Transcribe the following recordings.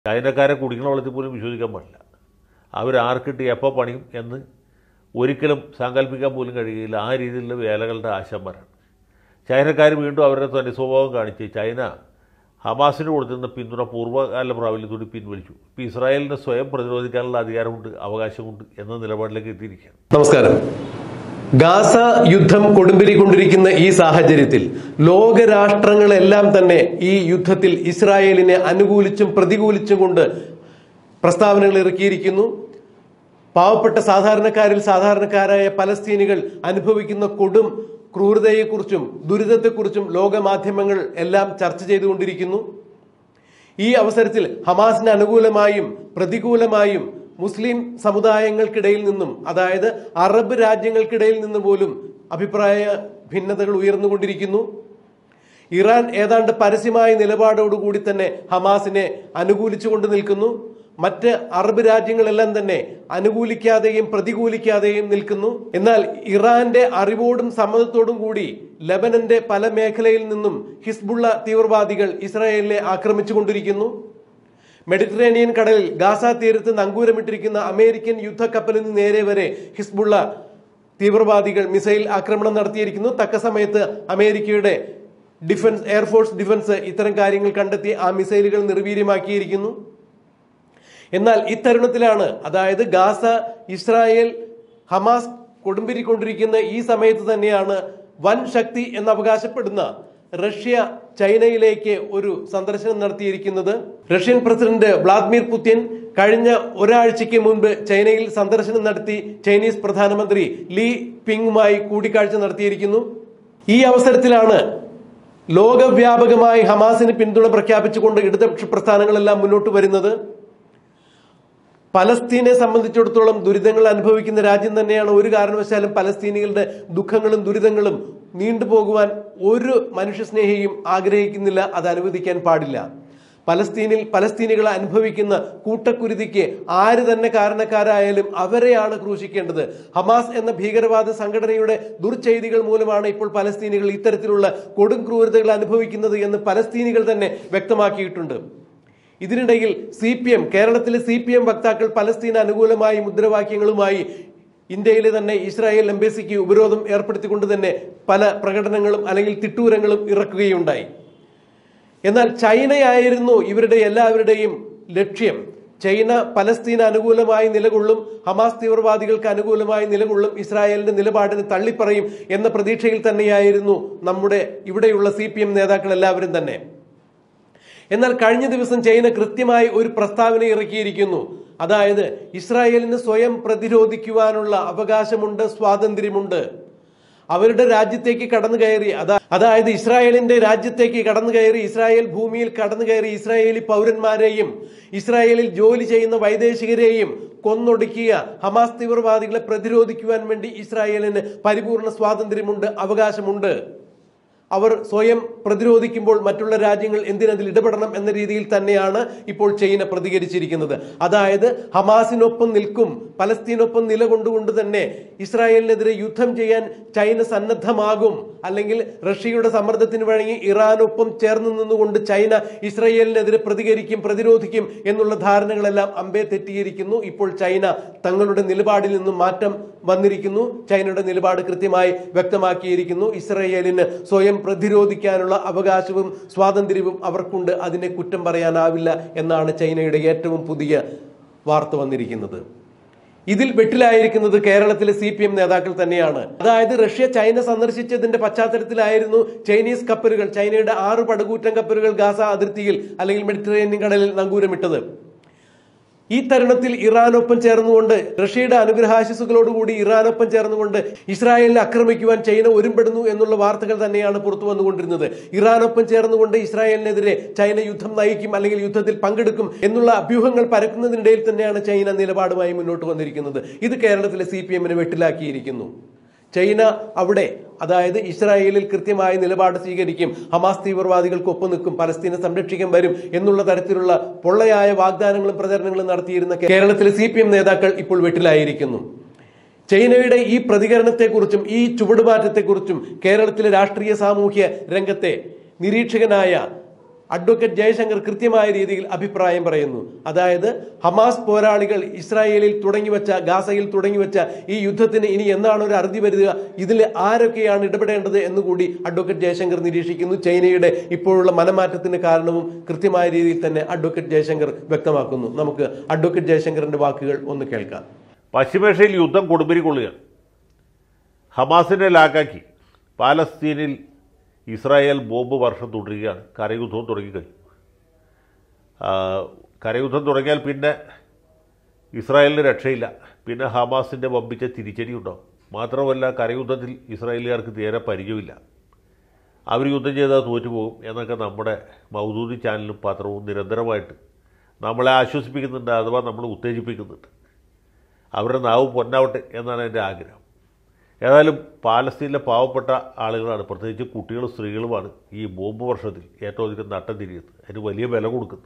ചൈനക്കാരെ കുടിക്കണ വെള്ളത്തിൽ പോലും വിശ്വസിക്കാൻ പാടില്ല അവർ ആർക്കിട്ട് എപ്പോൾ പണിയും എന്ന് ഒരിക്കലും സങ്കല്പിക്കാൻ പോലും കഴിയില്ല ആ രീതിയിലുള്ള വേലകളുടെ ആശാന്മാരാണ് ചൈനക്കാർ വീണ്ടും അവരുടെ തന്നെ സ്വഭാവം കാണിച്ച് ചൈന ഹമാസിന് കൊടുത്തിരുന്ന പിന്തുണ പൂർവ്വകാല പ്രാബല്യത്തോടെ പിൻവലിച്ചു ഇപ്പോൾ ഇസ്രായേലിന് സ്വയം പ്രതിരോധിക്കാനുള്ള അധികാരമുണ്ട് അവകാശമുണ്ട് എന്ന നിലപാടിലേക്ക് എത്തിയിരിക്കുകയാണ് നമസ്കാരം ഗാസ യുദ്ധം കൊടുമ്പിരി കൊണ്ടിരിക്കുന്ന ഈ സാഹചര്യത്തിൽ ലോകരാഷ്ട്രങ്ങളെല്ലാം തന്നെ ഈ യുദ്ധത്തിൽ ഇസ്രായേലിനെ അനുകൂലിച്ചും പ്രതികൂലിച്ചും കൊണ്ട് പ്രസ്താവനകൾ ഇറക്കിയിരിക്കുന്നു പാവപ്പെട്ട സാധാരണക്കാരിൽ സാധാരണക്കാരായ പലസ്തീനികൾ അനുഭവിക്കുന്ന കൊടും ക്രൂരതയെക്കുറിച്ചും ദുരിതത്തെക്കുറിച്ചും ലോകമാധ്യമങ്ങൾ എല്ലാം ചർച്ച ചെയ്തുകൊണ്ടിരിക്കുന്നു ഈ അവസരത്തിൽ ഹമാസിന് അനുകൂലമായും പ്രതികൂലമായും മുസ്ലിം സമുദായങ്ങൾക്കിടയിൽ നിന്നും അതായത് അറബ് രാജ്യങ്ങൾക്കിടയിൽ നിന്ന് പോലും അഭിപ്രായ ഭിന്നതകൾ ഉയർന്നുകൊണ്ടിരിക്കുന്നു ഇറാൻ ഏതാണ്ട് പരസ്യമായ നിലപാടോടുകൂടി തന്നെ ഹമാസിനെ അനുകൂലിച്ചുകൊണ്ട് നിൽക്കുന്നു മറ്റ് അറബ് രാജ്യങ്ങളെല്ലാം തന്നെ അനുകൂലിക്കാതെയും പ്രതികൂലിക്കാതെയും നിൽക്കുന്നു എന്നാൽ ഇറാന്റെ അറിവോടും സമ്മതത്തോടും കൂടി ലബനന്റെ പല മേഖലയിൽ നിന്നും ഹിസ്ബുള്ള തീവ്രവാദികൾ ഇസ്രായേലിനെ ആക്രമിച്ചുകൊണ്ടിരിക്കുന്നു മെഡിറ്ററേനിയൻ കടലിൽ ഗാസ തീരത്ത് നങ്കൂരമിട്ടിരിക്കുന്ന അമേരിക്കൻ യുദ്ധക്കപ്പലിന് നേരെ വരെ ഹിസ്ബുള്ള തീവ്രവാദികൾ മിസൈൽ ആക്രമണം നടത്തിയിരിക്കുന്നു തക്ക സമയത്ത് അമേരിക്കയുടെ ഡിഫൻസ് എയർഫോഴ്സ് ഡിഫൻസ് ഇത്തരം കാര്യങ്ങൾ കണ്ടെത്തി ആ മിസൈലുകൾ നിർവീര്യമാക്കിയിരിക്കുന്നു എന്നാൽ ഇത്തരുണത്തിലാണ് അതായത് ഗാസ ഇസ്രായേൽ ഹമാസ് കൊടുമ്പിരിക്കൊണ്ടിരിക്കുന്ന ഈ സമയത്ത് തന്നെയാണ് വൻ ശക്തി എന്ന് അവകാശപ്പെടുന്ന റഷ്യ ചൈനയിലേക്ക് ഒരു സന്ദർശനം നടത്തിയിരിക്കുന്നത് റഷ്യൻ പ്രസിഡന്റ് വ്ളാദിമിർ പുതിൻ കഴിഞ്ഞ ഒരാഴ്ചയ്ക്ക് മുൻപ് ചൈനയിൽ സന്ദർശനം നടത്തി ചൈനീസ് പ്രധാനമന്ത്രി ലീ പിങ്ങുമായി കൂടിക്കാഴ്ച നടത്തിയിരിക്കുന്നു ഈ അവസരത്തിലാണ് ലോകവ്യാപകമായി ഹമാസിന് പിന്തുണ പ്രഖ്യാപിച്ചുകൊണ്ട് ഇടതുപക്ഷ പ്രസ്ഥാനങ്ങളെല്ലാം മുന്നോട്ട് വരുന്നത് പലസ്തീനെ സംബന്ധിച്ചിടത്തോളം ദുരിതങ്ങൾ അനുഭവിക്കുന്ന രാജ്യം തന്നെയാണ് ഒരു കാരണവശാലും പലസ്തീനികളുടെ ദുഃഖങ്ങളും ദുരിതങ്ങളും നീണ്ടുപോകുവാൻ ഒരു മനുഷ്യസ്നേഹിയും ആഗ്രഹിക്കുന്നില്ല അത് അനുവദിക്കാൻ പാടില്ല പലസ്തീനിൽ പലസ്തീനികൾ അനുഭവിക്കുന്ന കൂട്ടക്കുരുതിക്ക് ആര് തന്നെ കാരണക്കാരായാലും അവരെയാണ് ക്രൂശിക്കേണ്ടത് ഹമാസ് എന്ന ഭീകരവാദ സംഘടനയുടെ ദുർചെയ്തികൾ മൂലമാണ് ഇപ്പോൾ പലസ്തീനികൾ ഇത്തരത്തിലുള്ള കൊടും ക്രൂരതകൾ അനുഭവിക്കുന്നത് എന്ന് പലസ്തീനികൾ തന്നെ വ്യക്തമാക്കിയിട്ടുണ്ട് ഇതിനിടയിൽ സി പി എം കേരളത്തിലെ സി പി എം വക്താക്കൾ പലസ്തീൻ അനുകൂലമായി മുദ്രാവാക്യങ്ങളുമായി ഇന്ത്യയിലെ തന്നെ ഇസ്രായേൽ എംബസിക്ക് ഉപരോധം ഏർപ്പെടുത്തിക്കൊണ്ട് തന്നെ പല പ്രകടനങ്ങളും അല്ലെങ്കിൽ തിട്ടൂരങ്ങളും ഇറക്കുകയുണ്ടായി എന്നാൽ ചൈനയായിരുന്നു ഇവരുടെ എല്ലാവരുടെയും ലക്ഷ്യം ചൈന പലസ്തീന് അനുകൂലമായി നിലകൊള്ളും ഹമാസ് തീവ്രവാദികൾക്ക് അനുകൂലമായി നിലകൊള്ളും ഇസ്രായേലിന്റെ നിലപാടിന് തള്ളിപ്പറയും എന്ന പ്രതീക്ഷയിൽ തന്നെയായിരുന്നു നമ്മുടെ ഇവിടെയുള്ള സി പി എം നേതാക്കൾ എല്ലാവരും തന്നെ എന്നാൽ കഴിഞ്ഞ ദിവസം ചൈന കൃത്യമായി ഒരു പ്രസ്താവന ഇറക്കിയിരിക്കുന്നു അതായത് ഇസ്രായേലിന് സ്വയം പ്രതിരോധിക്കുവാനുള്ള അവകാശമുണ്ട് സ്വാതന്ത്ര്യമുണ്ട് അവരുടെ രാജ്യത്തേക്ക് കടന്നു കയറി അതാ അതായത് ഇസ്രായേലിന്റെ രാജ്യത്തേക്ക് കടന്നു കയറി ഇസ്രായേൽ ഭൂമിയിൽ കടന്നു കയറി ഇസ്രായേലി പൗരന്മാരെയും ഇസ്രായേലിൽ ജോലി ചെയ്യുന്ന വൈദേശികരെയും കൊന്നൊടുക്കിയ ഹമാസ് തീവ്രവാദികളെ പ്രതിരോധിക്കുവാൻ വേണ്ടി ഇസ്രായേലിന് പരിപൂർണ സ്വാതന്ത്ര്യമുണ്ട് അവകാശമുണ്ട് അവർ സ്വയം പ്രതിരോധിക്കുമ്പോൾ മറ്റുള്ള രാജ്യങ്ങൾ എന്തിനതിൽ ഇടപെടണം എന്ന രീതിയിൽ തന്നെയാണ് ഇപ്പോൾ ചൈന പ്രതികരിച്ചിരിക്കുന്നത് അതായത് ഹമാസിനൊപ്പം നിൽക്കും പലസ്തീനൊപ്പം നിലകൊണ്ടുകൊണ്ട് തന്നെ ഇസ്രായേലിനെതിരെ യുദ്ധം ചെയ്യാൻ ചൈന സന്നദ്ധമാകും അല്ലെങ്കിൽ റഷ്യയുടെ സമ്മർദ്ദത്തിന് വഴങ്ങി ഇറാനൊപ്പം ചേർന്ന് നിന്നുകൊണ്ട് ചൈന ഇസ്രായേലിനെതിരെ പ്രതികരിക്കും പ്രതിരോധിക്കും എന്നുള്ള ധാരണകളെല്ലാം അമ്പേ തെറ്റിയിരിക്കുന്നു ഇപ്പോൾ ചൈന തങ്ങളുടെ നിലപാടിൽ നിന്നും മാറ്റം വന്നിരിക്കുന്നു ചൈനയുടെ നിലപാട് കൃത്യമായി വ്യക്തമാക്കിയിരിക്കുന്നു ഇസ്രായേലിന് സ്വയം പ്രതിരോധിക്കാനുള്ള അവകാശവും സ്വാതന്ത്ര്യവും അവർക്കുണ്ട് അതിനെ കുറ്റം പറയാനാവില്ല എന്നാണ് ചൈനയുടെ ഏറ്റവും പുതിയ വാർത്ത വന്നിരിക്കുന്നത് ഇതിൽ വെട്ടിലായിരിക്കുന്നത് കേരളത്തിലെ സി പി എം നേതാക്കൾ തന്നെയാണ് അതായത് റഷ്യ ചൈന സന്ദർശിച്ചതിന്റെ പശ്ചാത്തലത്തിലായിരുന്നു ചൈനീസ് കപ്പലുകൾ ചൈനയുടെ ആറ് പടകൂറ്റൻ കപ്പലുകൾ ഗാസ അതിർത്തിയിൽ അല്ലെങ്കിൽ മെഡിറ്ററേനിയൻ കടലിൽ നങ്കൂരമിട്ടത് ഈ തരുണത്തിൽ ഇറാനൊപ്പം ചേർന്നുകൊണ്ട് റഷ്യയുടെ അനുഗ്രഹാശിസുകളോടുകൂടി ഇറാനൊപ്പം ചേർന്നുകൊണ്ട് ഇസ്രായേലിനെ ആക്രമിക്കുവാൻ ചൈന ഒരുമ്പെടുന്നു എന്നുള്ള വാർത്തകൾ തന്നെയാണ് പുറത്തു വന്നുകൊണ്ടിരുന്നത് ഇറാനൊപ്പം ചേർന്നുകൊണ്ട് ഇസ്രായേലിനെതിരെ ചൈന യുദ്ധം നയിക്കും അല്ലെങ്കിൽ യുദ്ധത്തിൽ പങ്കെടുക്കും എന്നുള്ള അഭ്യൂഹങ്ങൾ പരക്കുന്നതിനിടയിൽ തന്നെയാണ് ചൈന നിലപാടുമായി മുന്നോട്ട് വന്നിരിക്കുന്നത് ഇത് കേരളത്തിലെ സി പി എമ്മിനെ വെട്ടിലാക്കിയിരിക്കുന്നു ചൈന അവിടെ അതായത് ഇസ്രായേലിൽ കൃത്യമായ നിലപാട് സ്വീകരിക്കും ഹമാസ് തീവ്രവാദികൾക്കൊപ്പം നിൽക്കും പലസ്തീനെ സംരക്ഷിക്കാൻ വരും എന്നുള്ള തരത്തിലുള്ള പൊള്ളയായ വാഗ്ദാനങ്ങളും പ്രചരണങ്ങളും നടത്തിയിരുന്ന കേരളത്തിലെ സി നേതാക്കൾ ഇപ്പോൾ വെട്ടിലായിരിക്കുന്നു ചൈനയുടെ ഈ പ്രതികരണത്തെക്കുറിച്ചും ഈ ചുവടുമാറ്റത്തെക്കുറിച്ചും കേരളത്തിലെ രാഷ്ട്രീയ സാമൂഹ്യ രംഗത്തെ നിരീക്ഷകനായ അഡ്വക്കേറ്റ് ജയശങ്കർ കൃത്യമായ രീതിയിൽ അഭിപ്രായം പറയുന്നു അതായത് ഹമാസ് പോരാളികൾ ഇസ്രായേലിൽ തുടങ്ങിവെച്ച ഗാസയിൽ തുടങ്ങിവെച്ച ഈ യുദ്ധത്തിന് ഇനി എന്നാണ് ഒരു അറുതി വരിക ഇതിൽ ആരൊക്കെയാണ് ഇടപെടേണ്ടത് എന്നുകൂടി അഡ്വക്കേറ്റ് ജയശങ്കർ നിരീക്ഷിക്കുന്നു ചൈനയുടെ ഇപ്പോഴുള്ള മനമാറ്റത്തിന് കാരണവും കൃത്യമായ രീതിയിൽ തന്നെ അഡ്വക്കേറ്റ് ജയശങ്കർ വ്യക്തമാക്കുന്നു നമുക്ക് അഡ്വക്കേറ്റ് ജയശങ്കറിന്റെ വാക്കുകൾ ഒന്ന് കേൾക്കാം പശ്ചിമേഷ്യയിൽ യുദ്ധം കൊടുമ്പിരി കൊള്ളുകയാണ് ഹമാസിനെ ലാക്കാക്കി പാലസ്തീനിൽ ഇസ്രായേൽ ബോംബ് വർഷം തുടരുകയാണ് കരയുദ്ധവും തുടങ്ങിക്കഴിഞ്ഞു ആ, കരയുദ്ധം തുടങ്ങിയാൽ പിന്നെ ഇസ്രായേലിന് രക്ഷയില്ല പിന്നെ ഹമാസിൻ്റെ വമ്പിച്ച തിരിച്ചടി ഉണ്ടാവും മാത്രമല്ല കരയുദ്ധത്തിൽ ഇസ്രായേലുകാർക്ക് തീരെ പരിചയമില്ല അവർ യുദ്ധം ചെയ്താൽ തോറ്റുപോകും എന്നൊക്കെ നമ്മുടെ മൗദൂദി ചാനലും പത്രവും നിരന്തരമായിട്ട് നമ്മളെ ആശ്വസിപ്പിക്കുന്നുണ്ട് അഥവാ നമ്മളെ ഉത്തേജിപ്പിക്കുന്നുണ്ട് അവരുടെ നാവ് പൊന്നാവട്ടെ എന്നാണ് എൻ്റെ ആഗ്രഹം ഏതായാലും പാലസ്തീനിലെ പാവപ്പെട്ട ആളുകളാണ് പ്രത്യേകിച്ച് കുട്ടികളും സ്ത്രീകളുമാണ് ഈ ബോംബ് വർഷത്തിൽ ഏറ്റവും അധികം നട്ടം തിരിയുന്നത് അതിന് വലിയ വില കൊടുക്കുന്നത്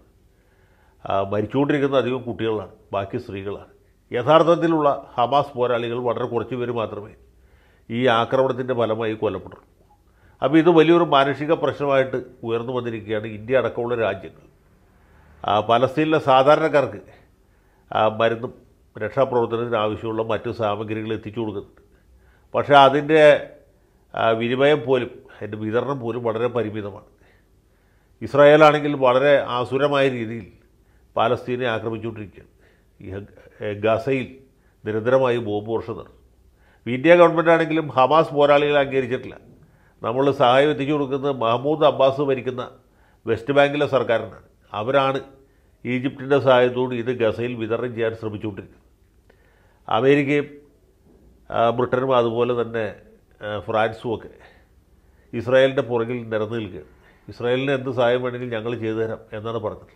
ആ, മരിച്ചുകൊണ്ടിരിക്കുന്ന അധികം കുട്ടികളാണ് ബാക്കി സ്ത്രീകളാണ് യഥാർത്ഥത്തിലുള്ള ഹമാസ് പോരാളികൾ വളരെ കുറച്ച് പേര് മാത്രമേ ഈ ആക്രമണത്തിൻ്റെ ഫലമായി കൊല്ലപ്പെട്ടുള്ളൂ അപ്പോൾ ഇത് വലിയൊരു മാനുഷിക പ്രശ്നമായിട്ട് ഉയർന്നു വന്നിരിക്കുകയാണ് ഇന്ത്യ അടക്കമുള്ള രാജ്യങ്ങൾ ആ, പലസ്തീനിലെ സാധാരണക്കാർക്ക് ആ, മരുന്നും രക്ഷാപ്രവർത്തനത്തിന് ആവശ്യമുള്ള മറ്റു സാമഗ്രികൾ എത്തിച്ചു കൊടുക്കുന്നുണ്ട് പക്ഷേ അതിൻ്റെ ആ, വിനിമയം പോലും അതിൻ്റെ വിതരണം പോലും വളരെ പരിമിതമാണ് ഇസ്രായേലാണെങ്കിൽ വളരെ ആസുരമായ രീതിയിൽ പാലസ്തീനെ ആക്രമിച്ചുകൊണ്ടിരിക്കുകയാണ് ഈ ഹ- ഗസയിൽ നിരന്തരമായി ബോംബ് വർഷം നടന്നു ഇന്ത്യ ഗവൺമെൻറ് ആണെങ്കിലും ഹമാസ് പോരാളികളെ അംഗീകരിച്ചിട്ടില്ല നമ്മൾ സഹായം എത്തിച്ചു കൊടുക്കുന്നത് മഹമ്മൂദ് അബ്ബാസ് ഭരിക്കുന്ന വെസ്റ്റ് ബാങ്കിലെ സർക്കാരിനാണ് അവരാണ് ഈജിപ്തിൻ്റെ സഹായത്തോട് ഇത് ഗസയിൽ വിതരണം ചെയ്യാൻ ശ്രമിച്ചുകൊണ്ടിരിക്കുന്നത് അമേരിക്കയും ആ, ബ്രിട്ടനും അതുപോലെ തന്നെ ആ, ഫ്രാൻസും ഒക്കെ ഇസ്രായേലിൻ്റെ പുറകിൽ നിരന്നു നിൽക്കുകയാണ് ഇസ്രായേലിന് എന്ത് സഹായം വേണമെങ്കിലും ഞങ്ങൾ ചെയ്തു തരാം എന്നാണ് പറഞ്ഞത്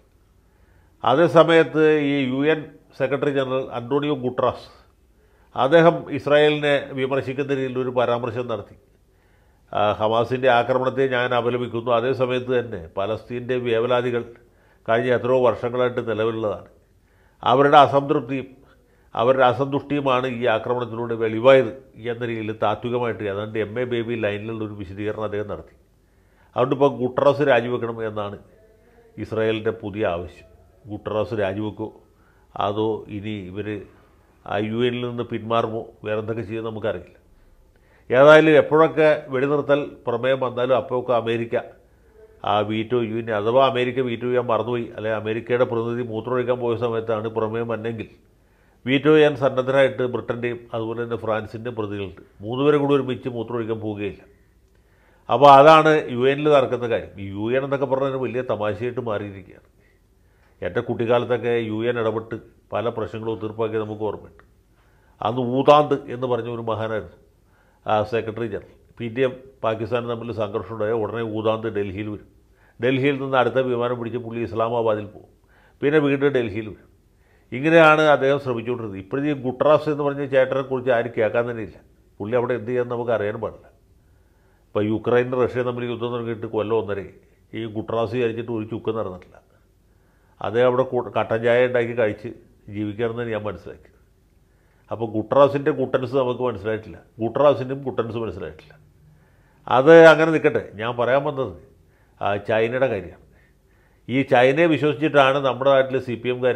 അതേ സമയത്ത് ഈ U N secretary general Antonio Guterres അദ്ദേഹം ഇസ്രായേലിനെ വിമർശിക്കുന്ന രീതിയിൽ ഒരു പരാമർശം നടത്തി ആ, ഹമാസിൻ്റെ ആക്രമണത്തെ ഞാൻ അപലപിക്കുന്നു അതേ സമയത്ത് തന്നെ പലസ്തീൻ്റെ വേവലാതികൾ കഴിഞ്ഞ എത്രയോ വർഷങ്ങളായിട്ട് നിലവിലുള്ളതാണ് അവരുടെ അസംതൃപ്തിയും അവരുടെ അസന്തുഷ്ടിയുമാണ് ഈ ആക്രമണത്തിലൂടെ വെളിവായത് എന്ന രീതിയിൽ താത്വികമായിട്ട് ഏതാണ്ട് എം എ ബേബി ലൈനിലുള്ള ഒരു വിശദീകരണം അദ്ദേഹം നടത്തി അതുകൊണ്ട് ഇപ്പോൾ ഗുട്ടറസ് രാജിവെക്കണം എന്നാണ് ഇസ്രായേലിൻ്റെ പുതിയ ആവശ്യം ഗുട്ടറസ് രാജിവെക്കോ അതോ ഇനി ഇവർ ആ യു എനിൽ നിന്ന് പിന്മാറുമോ വേറെ എന്തൊക്കെ ചെയ്യുമെന്ന് നമുക്കറിയില്ല ഏതായാലും എപ്പോഴൊക്കെ വെടിനിർത്തൽ പ്രമേയം വന്നാലും അപ്പോഴൊക്കെ അമേരിക്ക ആ വീറ്റോ യു എൻ അഥവാ അമേരിക്ക വീറ്റോ ചെയ്യാൻ മറന്നുപോയി അല്ലെങ്കിൽ അമേരിക്കയുടെ പ്രതിനിധി മൂത്രമൊഴിക്കാൻ പോയ സമയത്താണ് പ്രമേയം വന്നെങ്കിൽ വീറ്റോ ചെയ്യാൻ സന്നദ്ധരായിട്ട് ബ്രിട്ടൻ്റെയും അതുപോലെ തന്നെ ഫ്രാൻസിൻ്റെയും പ്രതികളുണ്ട് മൂന്ന് പേരും കൂടി ഒരുമിച്ച് മൂത്രമൊഴിക്കാൻ പോവുകയില്ല അപ്പോൾ അതാണ് യു എനിൽ നടക്കുന്ന കാര്യം ഈ യു എൻ എന്നൊക്കെ പറഞ്ഞാൽ വലിയ തമാശയായിട്ട് മാറിയിരിക്കുകയാണ് എൻ്റെ കുട്ടിക്കാലത്തൊക്കെ യു എൻ ഇടപെട്ട് പല പ്രശ്നങ്ങളും തീർപ്പാക്കി നമുക്ക് ഓർമ്മയുണ്ട് അന്ന് ഊതാന്ത് എന്ന് പറഞ്ഞ ഒരു മഹാനായിരുന്നു ആ സെക്രട്ടറി ജനറൽ പി ടി എം പാകിസ്ഥാനും തമ്മിൽ സംഘർഷം ഉണ്ടായ ഉടനെ ഊതാന്ത് ഡൽഹിയിൽ വരും ഡൽഹിയിൽ നിന്ന് അടുത്ത വിമാനം പിടിച്ച് പുള്ളി ഇസ്ലാമാബാദിൽ പോകും പിന്നെ വീണ്ടും ഡൽഹിയിൽ വരും ഇങ്ങനെയാണ് അദ്ദേഹം ശ്രമിച്ചുകൊണ്ടിരുന്നത് ഇപ്പോഴത്തെ ഈ ഗുട്രാസ് എന്ന് പറഞ്ഞ ചേട്ടനെ കുറിച്ച് ആരും കേൾക്കാൻ തന്നെ ഇല്ല പുള്ളി അവിടെ എന്ത് ചെയ്യാൻ നമുക്ക് അറിയാനും പാടില്ല ഇപ്പോൾ യുക്രൈനും റഷ്യ തമ്മിൽ യുദ്ധം തുടങ്ങിയിട്ട് കൊല്ലം ഒന്നര ഈ ഗുട്രാസ് വിചാരിച്ചിട്ട് ഒരു ചുക്ക് നടന്നിട്ടില്ല അദ്ദേഹം അവിടെ കൂ- കട്ടൻ ചായ ഉണ്ടാക്കി കഴിച്ച് ജീവിക്കണമെന്ന് ഞാൻ മനസ്സിലാക്കി അപ്പോൾ ഗുട്രാസിൻ്റെ കുട്ടൻസ് നമുക്ക് മനസ്സിലായിട്ടില്ല ഗുട്രാസിൻ്റെയും കുട്ടൻസ് മനസ്സിലായിട്ടില്ല അത് അങ്ങനെ നിൽക്കട്ടെ ഞാൻ പറയാൻ വന്നത് ആ, ചൈനയുടെ കാര്യമാണ് ഈ ചൈനയെ വിശ്വസിച്ചിട്ടാണ് നമ്മുടെ നാട്ടിൽ സി പി എംകാർ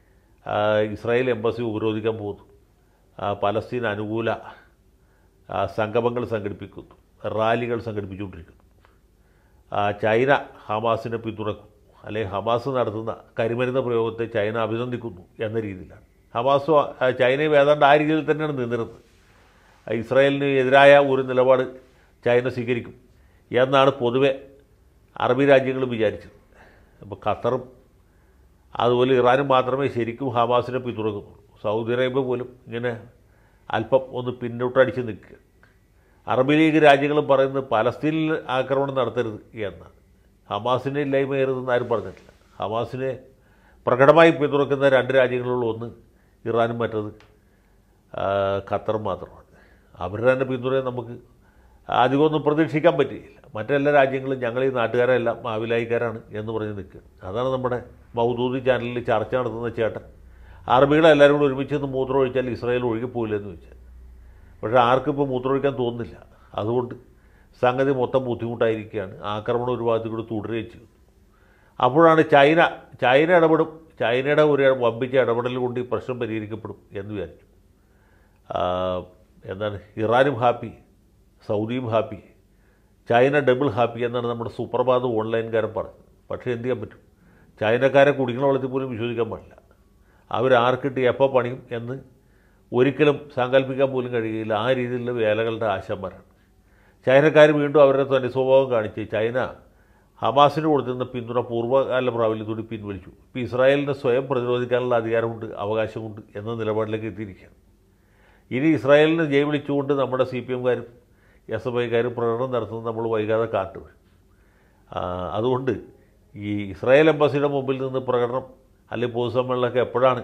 ഇസ്രായേൽ എംബസി ഉപരോധിക്കാൻ പോകുന്നു ആ, പലസ്തീൻ അനുകൂല ആ, സംഗമങ്ങൾ സംഘടിപ്പിക്കുന്നു റാലികൾ സംഘടിപ്പിച്ചുകൊണ്ടിരിക്കുന്നു ആ, ചൈന ഹമാസിനെ പിന്തുണക്കും അല്ലെങ്കിൽ ഹമാസ് നടത്തുന്ന കരിമരുന്ന പ്രയോഗത്തെ ചൈന അഭിനന്ദിക്കുന്നു എന്ന രീതിയിലാണ് ഹമാസ് ആ, ചൈനയും ഏതാണ്ട് ആ രീതിയിൽ തന്നെയാണ് നിന്നിരുന്നത് ആ, ഇസ്രായേലിന് എതിരായ ഒരു നിലപാട് ചൈന സ്വീകരിക്കും എന്നാണ് പൊതുവെ അറബി രാജ്യങ്ങൾ വിചാരിച്ചത് അപ്പോൾ ഖത്തറും അതുപോലെ ഇറാനും മാത്രമേ ശരിക്കും ഹമാസിനെ പിന്തുണക്കുന്നുള്ളൂ സൗദി അറേബ്യ പോലും ഇങ്ങനെ അല്പം ഒന്ന് പിന്നോട്ടടിച്ച് നിൽക്കുക അറബ് ലീഗ് രാജ്യങ്ങളും പറയുന്നത് പലസ്തീനിൽ ആക്രമണം നടത്തരുത് എന്നാണ് ഹമാസിനെ ഇല്ലായ്മയരുതെന്ന് ആരും പറഞ്ഞിട്ടില്ല ഹമാസിനെ പ്രകടമായി പിന്തുണക്കുന്ന രണ്ട് രാജ്യങ്ങളുള്ള ഒന്ന് ഇറാനും മറ്റത് ആ, ഖത്തറും മാത്രമാണ് അവരുടെ തന്നെ പിന്തുണയെ നമുക്ക് അധികമൊന്നും പ്രതീക്ഷിക്കാൻ പറ്റിയില്ല മറ്റെല്ലാ രാജ്യങ്ങളും ഞങ്ങൾ ഈ നാട്ടുകാരെല്ലാം മാവിലായിക്കാരാണ് എന്ന് പറഞ്ഞ് നിൽക്കുകയാണ് അതാണ് നമ്മുടെ മൗദൂദി ചാനലിൽ ചർച്ച നടത്തുന്ന ചേട്ടൻ അറബികളെ എല്ലാവരും കൂടി ഒരുമിച്ച് നിന്ന് മൂത്രം ഒഴിച്ചാൽ ഇസ്രായേൽ ഒഴുകിപ്പോയില്ലെന്ന് ചോദിച്ചാൽ പക്ഷേ ആർക്കും ഇപ്പോൾ മൂത്രമൊഴിക്കാൻ തോന്നുന്നില്ല അതുകൊണ്ട് സംഗതി മൊത്തം ബുദ്ധിമുട്ടായിരിക്കുകയാണ് ആക്രമണം ഒരു ഭാഗത്ത് കൂടി തുടരുകയും ചെയ്തു അപ്പോഴാണ് ചൈന ചൈന ഇടപെടും ചൈനയുടെ ഒരു വമ്പിച്ച ഇടപെടൽ കൊണ്ട് ഈ പ്രശ്നം പരിഹരിക്കപ്പെടും എന്ന് വിചാരിച്ചു ആ, എന്താണ് ഇറാനും ഹാപ്പി സൗദിയും ഹാപ്പി ചൈന ഡബിൾ ഹാപ്പി എന്നാണ് നമ്മുടെ സുപ്രഭാതം ഓൺലൈൻകാരൻ പറഞ്ഞത് പക്ഷേ എന്ത് ചെയ്യാൻ പറ്റും ചൈനക്കാരെ കുടിക്കുന്ന വെള്ളത്തിൽ പോലും വിശ്വസിക്കാൻ പാടില്ല അവർ ആർക്കിട്ട് എപ്പോൾ പണിയും എന്ന് ഒരിക്കലും സങ്കല്പിക്കാൻ പോലും കഴിയില്ല ആ രീതിയിലുള്ള വേലകളുടെ ആശാന്മാരാണ് ചൈനക്കാർ വീണ്ടും അവരുടെ തന്നെ സ്വഭാവം കാണിച്ച് ചൈന ഹമാസിന് കൊടുത്തിരുന്ന പിന്തുണ പൂർവ്വകാല പ്രാബല്യത്തോടെ പിൻവലിച്ചു ഇപ്പോൾ ഇസ്രായേലിനെ സ്വയം പ്രതിരോധിക്കാനുള്ള അധികാരമുണ്ട് അവകാശമുണ്ട് എന്ന നിലപാടിലേക്ക് എത്തിയിരിക്കുകയാണ് ഇനി ഇസ്രായേലിനെ ജയ് വിളിച്ചുകൊണ്ട് നമ്മുടെ സി പി എംകാരും എസ് എഫ് ഐക്കാരും പ്രകടനം നടത്തുന്നത് നമ്മൾ വൈകാതെ കാട്ടു ആ, അതുകൊണ്ട് ഈ ഇസ്രായേൽ എംബസിയുടെ മുമ്പിൽ നിന്ന് പ്രകടനം അല്ലെങ്കിൽ പൊതുസമ്മേളനമൊക്കെ എപ്പോഴാണ്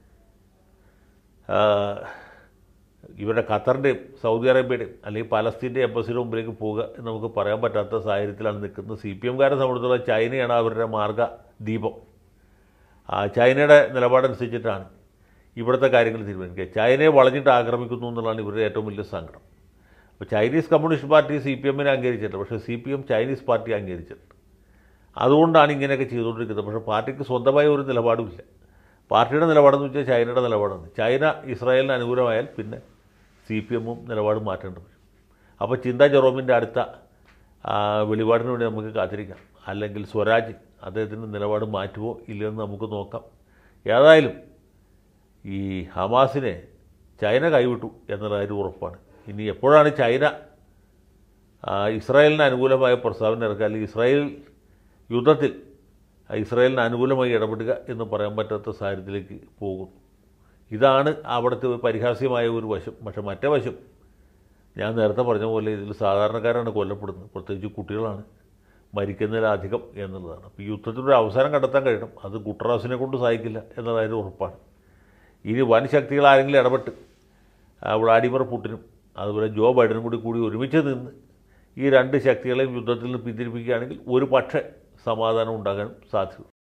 ആ, ഇവരുടെ ഖത്തറിൻ്റെയും സൗദി അറേബ്യയുടെയും അല്ലെങ്കിൽ പലസ്തീൻ്റെ എംബസിയുടെ മുമ്പിലേക്ക് പോകുക എന്ന് നമുക്ക് പറയാൻ പറ്റാത്ത സാഹചര്യത്തിലാണ് നിൽക്കുന്നത് സി പി എംകാരെ സംബന്ധിച്ചിടത്തോളം ചൈനയാണ് അവരുടെ മാർഗ ദീപം ആ ചൈനയുടെ നിലപാടനുസരിച്ചിട്ടാണ് ഇവിടുത്തെ കാര്യങ്ങൾ തീരുമാനിക്കുക ചൈനയെ വളഞ്ഞിട്ട് ആക്രമിക്കുന്നു എന്നുള്ളതാണ് ഇവരുടെ ഏറ്റവും വലിയ സങ്കടം അപ്പോൾ Chinese communist party C P എമ്മിനെ അംഗീകരിച്ചിട്ടുണ്ട് പക്ഷേ C P M Chinese party അംഗീകരിച്ചിട്ടുണ്ട് അതുകൊണ്ടാണ് ഇങ്ങനെയൊക്കെ ചെയ്തുകൊണ്ടിരിക്കുന്നത് പക്ഷേ പാർട്ടിക്ക് സ്വന്തമായ ഒരു നിലപാടുമില്ല പാർട്ടിയുടെ നിലപാടെന്ന് വെച്ചാൽ ചൈനയുടെ നിലപാടാണ് ചൈന ഇസ്രായേലിന് അനുകൂലമായാൽ പിന്നെ സി പി എമ്മും നിലപാട് മാറ്റേണ്ടി വരും അപ്പോൾ ചിന്താ ജെറോമിൻ്റെ അടുത്ത ആ, വെളിപാടിന് വേണ്ടി നമുക്ക് കാത്തിരിക്കാം അല്ലെങ്കിൽ സ്വരാജ് അദ്ദേഹത്തിൻ്റെ നിലപാട് മാറ്റുമോ ഇല്ലയോ എന്ന് നമുക്ക് നോക്കാം ഏതായാലും ഈ ഹമാസിനെ ചൈന കൈവിട്ടു എന്നുള്ള കാര്യം ഉറപ്പാണ് ഇനി എപ്പോഴാണ് ചൈന ആ, ഇസ്രായേലിന് അനുകൂലമായ പ്രസ്താവന ഇറക്കുക അല്ലെങ്കിൽ ഇസ്രായേൽ യുദ്ധത്തിൽ ആ, ഇസ്രായേലിന് അനുകൂലമായി ഇടപെടുക എന്ന് പറയാൻ പറ്റാത്ത സാഹചര്യത്തിലേക്ക് പോകുന്നു ഇതാണ് അവിടുത്തെ ഒരു പരിഹാസ്യമായ ഒരു വശം പക്ഷെ മറ്റേ വശം ഞാൻ നേരത്തെ പറഞ്ഞ പോലെ ഇതിൽ സാധാരണക്കാരാണ് കൊല്ലപ്പെടുന്നത് പ്രത്യേകിച്ച് കുട്ടികളാണ് മരിക്കുന്നതിലധികം എന്നുള്ളതാണ് അപ്പോൾ ഈ യുദ്ധത്തിനൊരു അവസാനം കണ്ടെത്താൻ കഴിയണം അത് ഗുട്ടറാസിനെ കൊണ്ട് സാധിക്കില്ല എന്നതായത് ഉറപ്പാണ് ഇനി വൻ ശക്തികൾ ആരെങ്കിലും ഇടപെട്ട് ആ, വ്ളാഡിമിർ പുടിനും അതുപോലെ ജോ ബൈഡനും കൂടി കൂടി ഒരുമിച്ച് നിന്ന് ഈ രണ്ട് ശക്തികളെയും യുദ്ധത്തിൽ നിന്ന് പിന്തിരിപ്പിക്കുകയാണെങ്കിൽ ഒരു പക്ഷേ സമാധാനം ഉണ്ടാകാൻ സാധ്യത